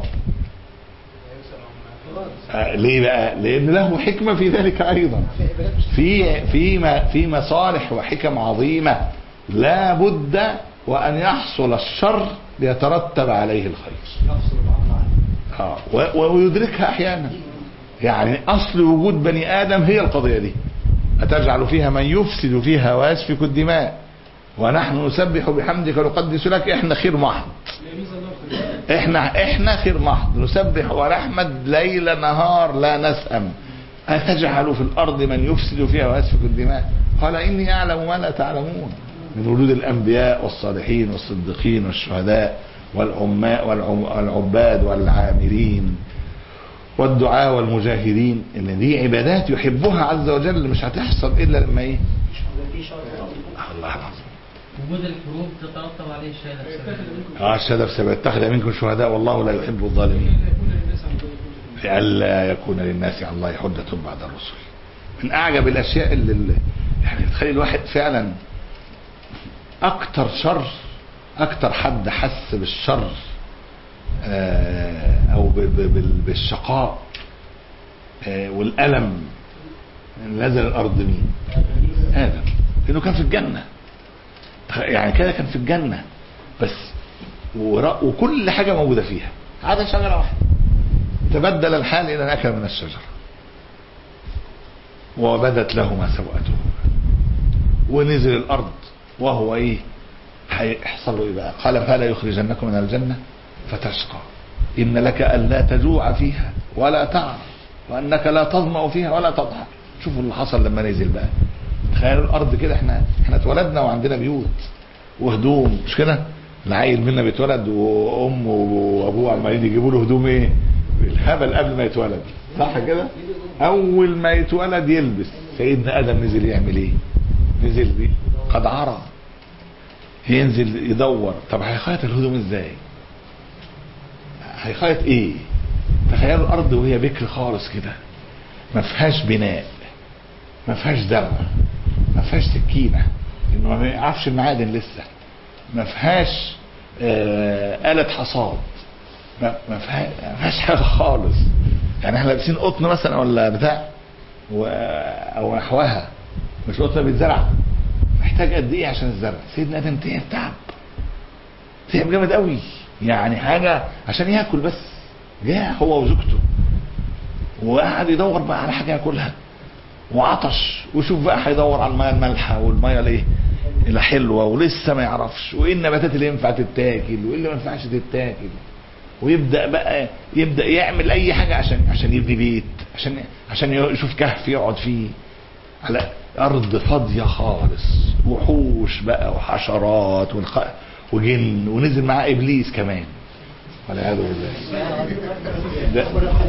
آه، ليه بقى لان له حكمه في ذلك ايضا في في ما- في مصالح وحكم عظيمه لا بد وان يحصل الشر ليترتب عليه الخير آه، و- و- ويدركها احيانا يعني اصل وجود بني ادم هي القضيه دي اتجعل فيها من يفسد فيها ويسفك الدماء ونحن نسبح بحمدك ونقدس لك احنا خير محض احنا احنا خير محض نسبح ونحمد ليل نهار لا نسأم أتجعل في الأرض من يفسد فيها ويسفك الدماء قال إني أعلم ما لا تعلمون من وجود الأنبياء والصالحين والصديقين والشهداء والعماء والعم- والعباد والعاملين والدعاء والمجاهدين ان دي عبادات يحبها عز وجل مش هتحصل الا لما ايه في شر الله العظيم وجود الحروب تترتب عليه الشهاده بسبب اه الشهاده بسبب اتخذ منكم شهداء والله لا يحب الظالمين لئلا يكون للناس على الله حجة بعد الرسل من اعجب الاشياء اللي اللي- يعني تخلي الواحد فعلا اكتر شر اكتر حد حس بالشر آه، او ب- ب- بال- بالشقاء آه، والالم نزل الارض مين ادم لانه كان في الجنه يعني كده كان في الجنه بس ورا- وكل حاجه موجوده فيها عدا شجره واحده تبدل الحال الى ان اكل من الشجره وبدت لهما سوءتهما ونزل الارض وهو ايه هيحصل له ايه بقى قال فلا يخرجنكم من الجنه فتشقى ان لك الا تجوع فيها ولا تعرى وانك لا تظما فيها ولا تضحك شوفوا اللي حصل لما نزل بقى تخيلوا الارض كده احنا احنا اتولدنا وعندنا بيوت وهدوم مش كده العيل منا بيتولد وامه وابوه عمالين يجيبوا له هدوم ايه الهبل قبل ما يتولد صح كده اول ما يتولد يلبس سيدنا ادم نزل يعمل ايه نزل بي قد عرى ينزل يدور طب هيخيط الهدوم ازاي هيخيط ايه تخيلوا الارض وهي بكر خالص كده ما فيهاش بناء ما فيهاش زرع ما فيهاش سكينه لانه ما يعرفش المعادن لسه ما فيهاش آه، آلة حصاد ما ما فيها- ما فيهاش حاجه خالص يعني احنا لابسين قطن مثلا ولا بتاع و... او نحوها مش قطن بيتزرع محتاج قد ايه عشان الزرع سيدنا ادم تعب تعب تعب جامد قوي يعني حاجه عشان ياكل بس جاع هو وزوجته وقعد يدور بقى على حاجه ياكلها وعطش وشوف بقى هيدور على الميه المالحه والميه الايه اللي حلوه ولسه ما يعرفش وايه النباتات اللي ينفع تتاكل وايه اللي ما ينفعش تتاكل ويبدا بقى يبدا يعمل اي حاجه عشان عشان يبني بيت عشان عشان يشوف كهف يقعد فيه على ارض فاضيه خالص وحوش بقى وحشرات والخ... وجن ونزل معاه ابليس كمان والعياذ بالله ده-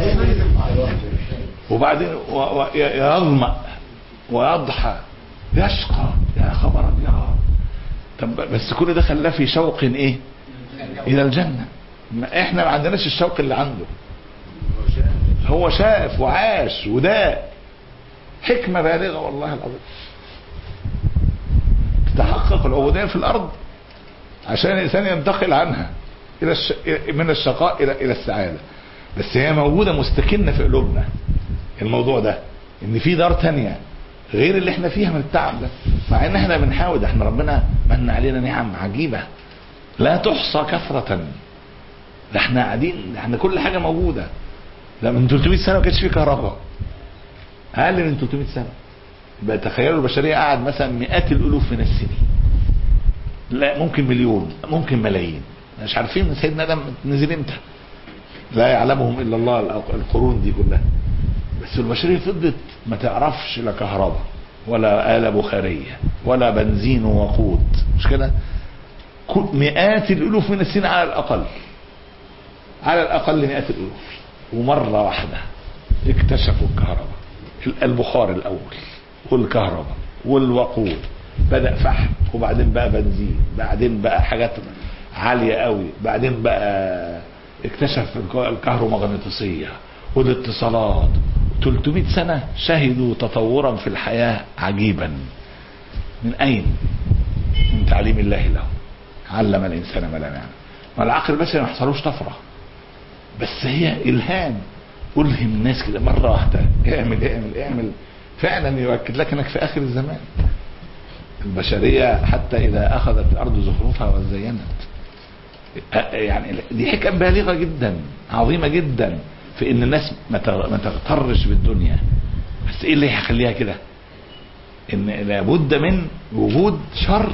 وبعدين و- و- ي- يظمأ ويضحى يشقى يا خبر ابيض طب بس كل ده خلاه في شوق ايه الى الجنه ما احنا ما عندناش الشوق اللي عنده هو شاف وعاش وداء حكمه بالغه والله العظيم تتحقق العبوديه في الارض عشان الانسان ينتقل عنها الى الش... من الشقاء الى الى السعاده بس هي موجوده مستكنه في قلوبنا الموضوع ده ان في دار تانية غير اللي احنا فيها من التعب ده مع ان احنا بنحاول ده احنا ربنا من علينا نعم عجيبه لا تحصى كثره ده احنا قاعدين ده احنا كل حاجه موجوده ده من 300 سنه ما كانش في كهرباء اقل من 300 سنه بقى تخيلوا البشريه قعد مثلا مئات الالوف من السنين لا ممكن مليون ممكن ملايين مش عارفين سيدنا ادم نزل امتى لا يعلمهم الا الله الأق- القرون دي كلها بس البشريه فضلت ما تعرفش لا كهرباء ولا آلة بخارية ولا بنزين ووقود مش كده كل- مئات الالوف من السنين على الاقل على الاقل مئات الالوف ومره واحده اكتشفوا الكهرباء البخار الاول والكهرباء والوقود بدا فحم وبعدين بقى بنزين بعدين بقى حاجات عاليه قوي بعدين بقى اكتشف الك- الكهرومغناطيسيه والاتصالات 300 سنه شهدوا تطورا في الحياه عجيبا من اين من تعليم الله له علم الانسان ما لم يعلم ما العقل البشري ما حصلوش طفره بس هي الهام الهم الناس كده مره واحده اعمل اعمل اعمل فعلا يؤكد لك انك في اخر الزمان البشريه حتى اذا اخذت الارض زخرفها وزينت أ- يعني دي حكم بالغه جدا عظيمه جدا في ان الناس ما تغ- ما تغترش بالدنيا بس ايه اللي هيخليها كده ان لابد من وجود شر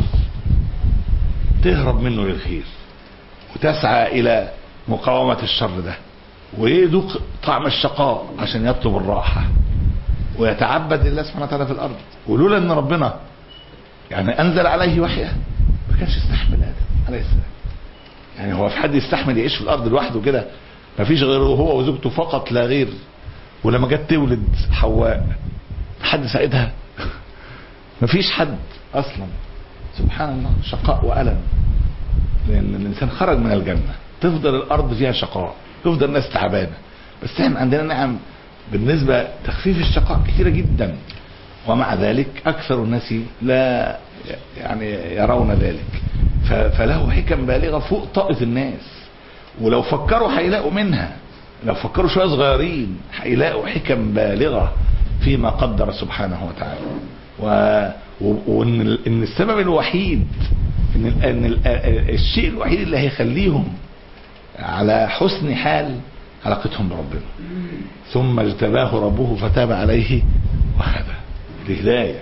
تهرب منه للخير وتسعى الى مقاومة الشر ده ويذوق طعم الشقاء عشان يطلب الراحة ويتعبد لله سبحانه وتعالى في الارض ولولا ان ربنا يعني انزل عليه وحيه ما كانش يستحمل ادم عليه السلام يعني هو في حد يستحمل يعيش في الارض لوحده كده ما فيش غيره هو وزوجته فقط لا غير ولما جت تولد حواء حد ساعدها ما فيش حد اصلا سبحان الله شقاء والم لان الانسان خرج من الجنه تفضل الارض فيها شقاء تفضل الناس تعبانه بس احنا عندنا نعم بالنسبه تخفيف الشقاء كثيره جدا ومع ذلك اكثر الناس لا يعني يرون ذلك ف- فله حكم بالغه فوق طاقه الناس ولو فكروا هيلاقوا منها لو فكروا شويه صغيرين هيلاقوا حكم بالغه فيما قدر سبحانه وتعالى و... و... وان ال- ان السبب الوحيد ان ال... ان ال... الشيء الوحيد اللي هيخليهم على حسن حال علاقتهم بربنا ثم اجتباه ربه فتاب عليه وهدى الهدايه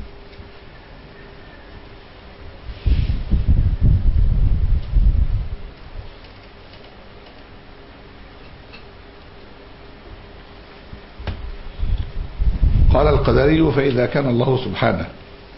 قال القدري فإذا كان الله سبحانه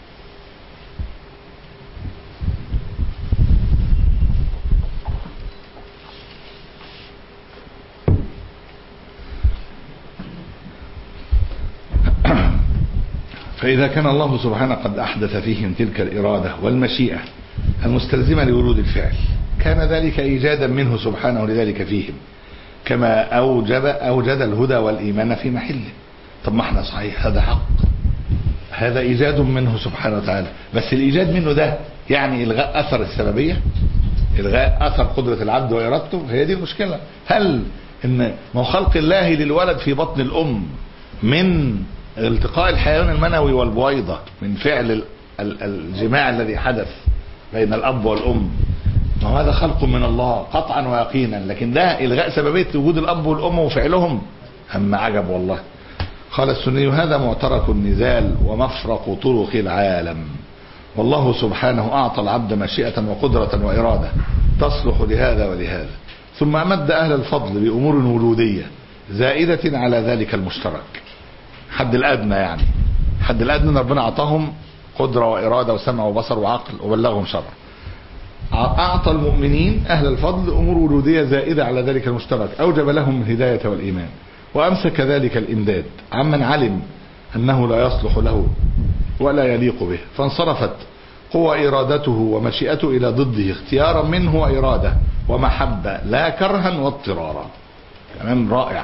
فإذا كان الله سبحانه قد أحدث فيهم تلك الإرادة والمشيئة المستلزمة لورود الفعل كان ذلك إيجادا منه سبحانه لذلك فيهم كما أوجب أوجد الهدى والإيمان في محله طب ما احنا صحيح هذا حق هذا إيجاد منه سبحانه وتعالى بس الإيجاد منه ده يعني إلغاء أثر السببية إلغاء أثر قدرة العبد وإرادته هي دي المشكلة هل إن ما هو خلق الله للولد في بطن الأم من التقاء الحيوان المنوي والبويضة من فعل ال- ال- الجماع الذي حدث بين الأب والأم ما هو هذا خلق من الله قطعا ويقينا لكن ده إلغاء سببية وجود الأب والأم وفعلهم أما عجب والله قال السني هذا معترك النزال ومفرق طرق العالم والله سبحانه أعطى العبد مشيئة وقدرة وإرادة تصلح لهذا ولهذا ثم أمد أهل الفضل بأمور ولودية زائدة على ذلك المشترك حد الأدنى يعني حد الأدنى إن ربنا أعطاهم قدرة وإرادة وسمع وبصر وعقل وبلغهم شرع أعطى المؤمنين أهل الفضل أمور ولودية زائدة على ذلك المشترك أوجب لهم الهداية والإيمان وأمسك ذلك الإمداد عمن علم أنه لا يصلح له ولا يليق به فانصرفت قوى إرادته ومشيئته إلى ضده اختيارا منه وإرادة ومحبة لا كرها واضطرارا كلام رائع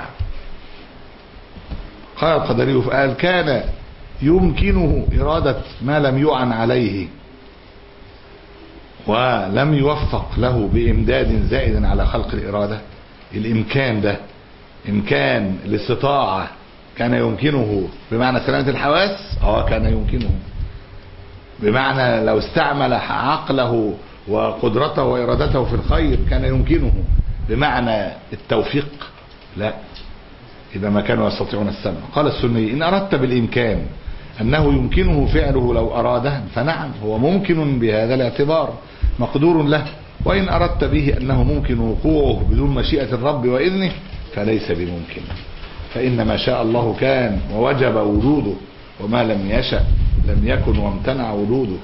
قال القدري فقال كان يمكنه إرادة ما لم يعن عليه ولم يوفق له بإمداد زائد على خلق الإرادة الإمكان ده إمكان الاستطاعة كان يمكنه بمعنى سلامة الحواس اه كان يمكنه بمعنى لو استعمل عقله وقدرته وإرادته في الخير كان يمكنه بمعنى التوفيق لا إذا ما كانوا يستطيعون السمع قال السني إن أردت بالإمكان أنه يمكنه فعله لو أراده فنعم هو ممكن بهذا الاعتبار مقدور له وإن أردت به أنه ممكن وقوعه بدون مشيئة الرب وإذنه فليس بممكن فإن ما شاء الله كان ووجب وجوده وما لم يشأ لم يكن وامتنع وجوده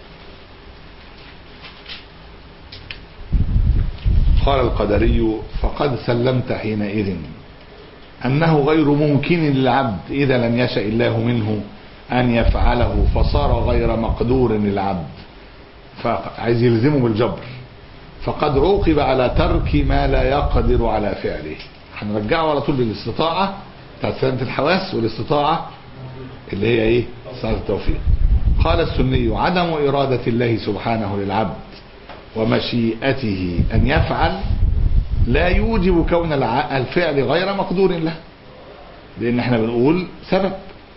قال القدري فقد سلمت حينئذ أنه غير ممكن للعبد إذا لم يشأ الله منه أن يفعله فصار غير مقدور للعبد فعايز يلزمه بالجبر فقد عوقب على ترك ما لا يقدر على فعله هنرجعه على طول للاستطاعة بتاعت سلامة الحواس والاستطاعة اللي هي ايه صلاة التوفيق قال السني عدم إرادة الله سبحانه للعبد ومشيئته أن يفعل لا يوجب كون الع- الفعل غير مقدور له لأن احنا بنقول سبب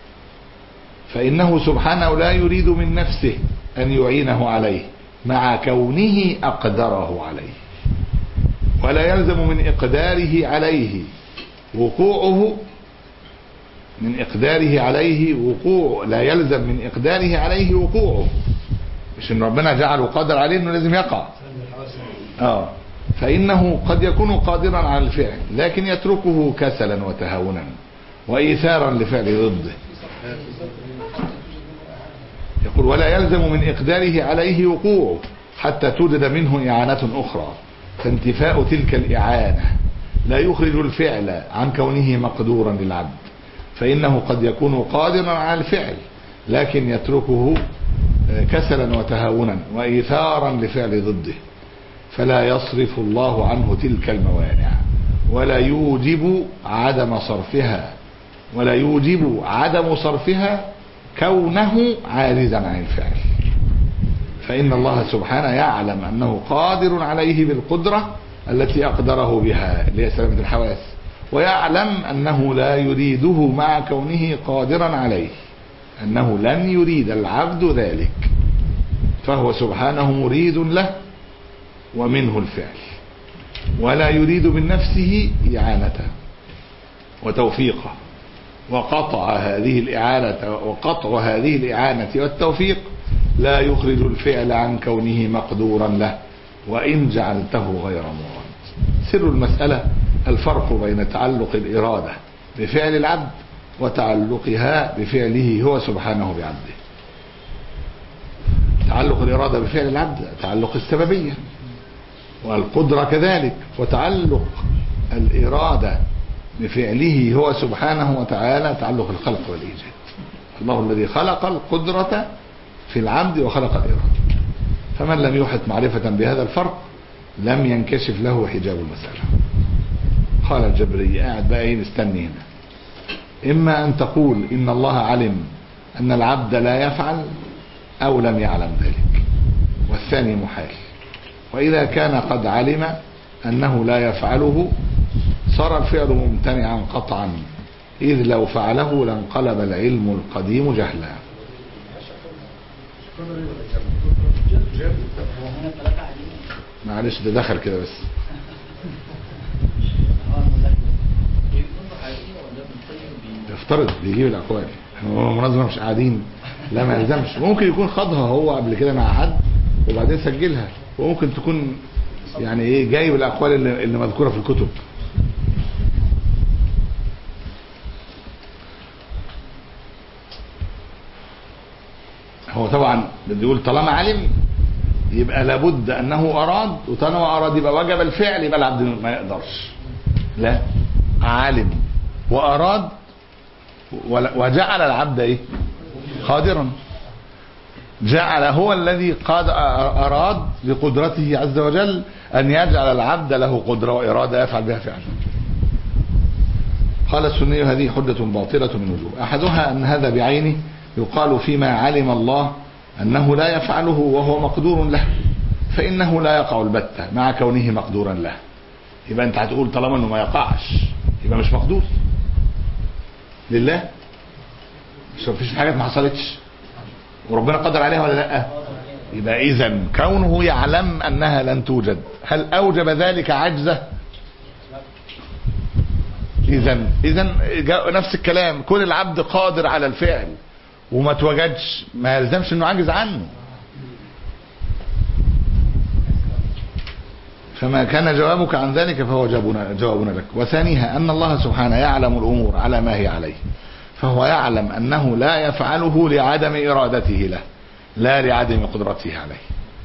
فإنه سبحانه لا يريد من نفسه أن يعينه عليه مع كونه أقدره عليه ولا يلزم من إقداره عليه وقوعه من إقداره عليه وقوع لا يلزم من إقداره عليه وقوعه مش إن ربنا جعله قادر عليه إنه لازم يقع آه فإنه قد يكون قادرا على الفعل لكن يتركه كسلا وتهاونا وإيثارا لفعل ضده يقول ولا يلزم من إقداره عليه وقوعه حتى توجد منه إعانة أخرى فانتفاء تلك الإعانة لا يخرج الفعل عن كونه مقدورا للعبد فإنه قد يكون قادرا على الفعل لكن يتركه كسلا وتهاونا وإيثارا لفعل ضده فلا يصرف الله عنه تلك الموانع ولا يوجب عدم صرفها ولا يوجب عدم صرفها كونه عاجزا عن الفعل فإن الله سبحانه يعلم أنه قادر عليه بالقدرة التي أقدره بها اللي هي سلامة الحواس ويعلم أنه لا يريده مع كونه قادرا عليه أنه لن يريد العبد ذلك فهو سبحانه مريد له ومنه الفعل ولا يريد من نفسه إعانته وتوفيقه وقطع هذه الإعانة وقطع هذه الإعانة والتوفيق لا يخرج الفعل عن كونه مقدورا له وإن جعلته غير مراد سر المسألة الفرق بين تعلق الإرادة بفعل العبد وتعلقها بفعله هو سبحانه بعبده تعلق الإرادة بفعل العبد تعلق السببية والقدرة كذلك وتعلق الإرادة بفعله هو سبحانه وتعالى تعلق الخلق والإيجاد الله الذي خلق القدرة في العبد وخلق الإرادة فمن لم يحط معرفة بهذا الفرق لم ينكشف له حجاب المسألة قال الجبري قاعد بقى ايه مستني هنا إما أن تقول إن الله علم أن العبد لا يفعل أو لم يعلم ذلك والثاني محال وإذا كان قد علم أنه لا يفعله صار الفعل ممتنعا قطعا إذ لو فعله لانقلب العلم القديم جهلا هو هنا ثلاثة عاديين معلش ده دخل كده بس اه المذاكرة بيكون حقيقي ولا ابن القيم بي- يفترض بيجيب الأقوال هو منظمة مش قاعدين لا ما يلزمش ممكن يكون خاضها هو قبل كده مع حد وبعدين سجلها وممكن تكون يعني ايه جايب الأقوال اللي, اللي مذكورة في الكتب هو طبعا بده يقول طالما علم يبقى لابد انه اراد وطالما اراد يبقى وجب الفعل يبقى العبد ما يقدرش لا عالم واراد ولا- وجعل العبد ايه قادرا جعل هو الذي قاد اراد بقدرته عز وجل ان يجعل العبد له قدره واراده يفعل بها فعلا قال السني هذه حجة باطلة من وجوه أحدها أن هذا بعينه يقال فيما علم الله أنه لا يفعله وهو مقدور له فإنه لا يقع البتة مع كونه مقدورا له يبقى أنت هتقول طالما أنه ما يقعش يبقى مش مقدور لله مش مفيش حاجات ما حصلتش وربنا قدر عليها ولا لا يبقى إذا كونه يعلم أنها لن توجد هل أوجب ذلك عجزه اذا اذا جاء نفس الكلام كون العبد قادر على الفعل وما توجدش ما يلزمش انه عاجز عنه فما كان جوابك عن ذلك فهو جوابنا, جوابنا لك وثانيها أن الله سبحانه يعلم الأمور على ما هي عليه فهو يعلم أنه لا يفعله لعدم إرادته له لا لعدم قدرته عليه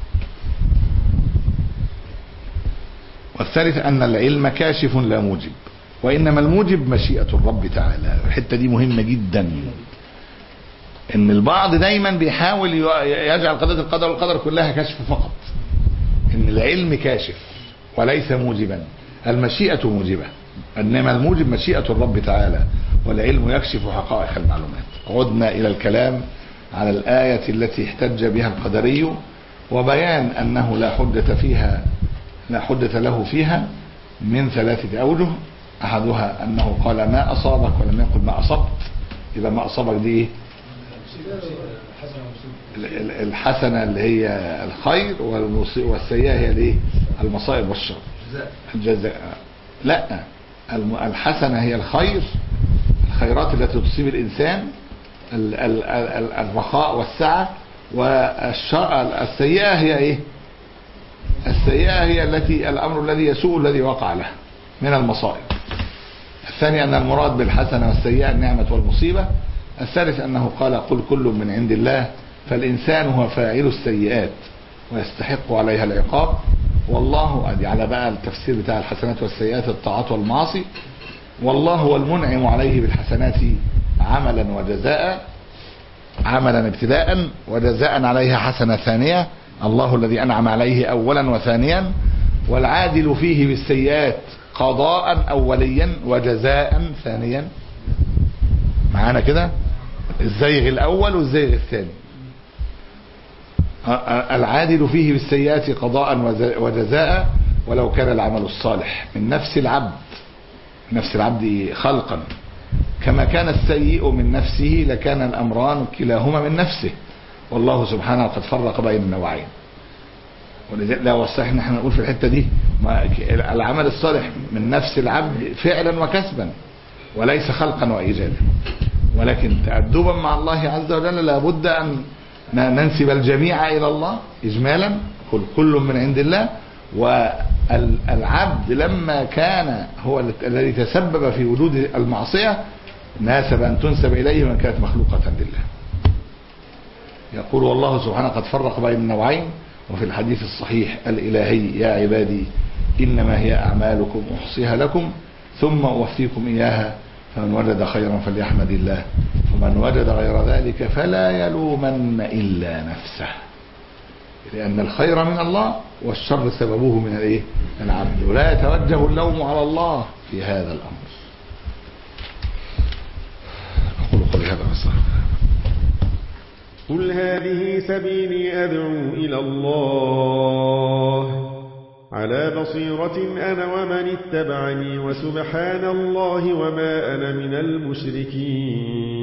والثالث أن العلم كاشف لا موجب وإنما الموجب مشيئة الرب تعالى الحتة دي مهمة جدا ان البعض دايما بيحاول يجعل قضية القدر والقدر كلها كشف فقط ان العلم كاشف وليس موجبا المشيئة موجبة انما الموجب مشيئة الرب تعالى والعلم يكشف حقائق المعلومات عدنا الى الكلام على الآية التي احتج بها القدري وبيان انه لا حجة فيها لا حجة له فيها من ثلاثة اوجه احدها انه قال ما اصابك ولم يقل ما اصبت يبقى ما اصابك دي ايه الحسنة اللي هي الخير والسيئة هي الايه المصائب والشر الجزاء لا الحسنة هي الخير الخيرات التي تصيب الإنسان الرخاء والسعة والسيئة هي ايه السيئة هي التي الأمر الذي يسوء الذي وقع له من المصائب الثاني أن المراد بالحسنة والسيئة النعمة والمصيبة الثالث أنه قال قل كل من عند الله فالإنسان هو فاعل السيئات ويستحق عليها العقاب والله أدي على بقى التفسير بتاع الحسنات والسيئات الطاعات والمعاصي والله هو المنعم عليه بالحسنات عملا وجزاء عملا ابتداء وجزاء عليها حسنة ثانية الله الذي أنعم عليه أولا وثانيا والعادل فيه بالسيئات قضاء أوليا وجزاء ثانيا معانا كده الزيغ الأول والزيغ الثاني العادل فيه بالسيئات قضاء وجزاء ولو كان العمل الصالح من نفس العبد نفس العبد خلقا كما كان السيء من نفسه لكان الأمران كلاهما من نفسه والله سبحانه قد فرق بين النوعين ولذلك لا والصحيح ان احنا نقول في الحته دي ما العمل الصالح من نفس العبد فعلا وكسبا وليس خلقا وايجادا ولكن تأدبا مع الله عز وجل لابد ان ننسب الجميع الى الله اجمالا قل كل من عند الله والعبد لما كان هو الذي تسبب في وجود المعصيه ناسب ان تنسب اليه من كانت مخلوقه لله يقول الله سبحانه قد فرق بين النوعين وفي الحديث الصحيح الإلهي يا عبادي إنما هي أعمالكم أحصيها لكم ثم أوفيكم إياها فمن وجد خيرا فليحمد الله ومن وجد غير ذلك فلا يلومن إلا نفسه لأن الخير من الله والشر سببه من الايه العبد ولا يتوجه اللوم على الله في هذا الأمر أقول قولي هذا واستغفر قل هذه سبيلي أدعو إلى الله على بصيرة أنا ومن اتبعني وسبحان الله وما أنا من المشركين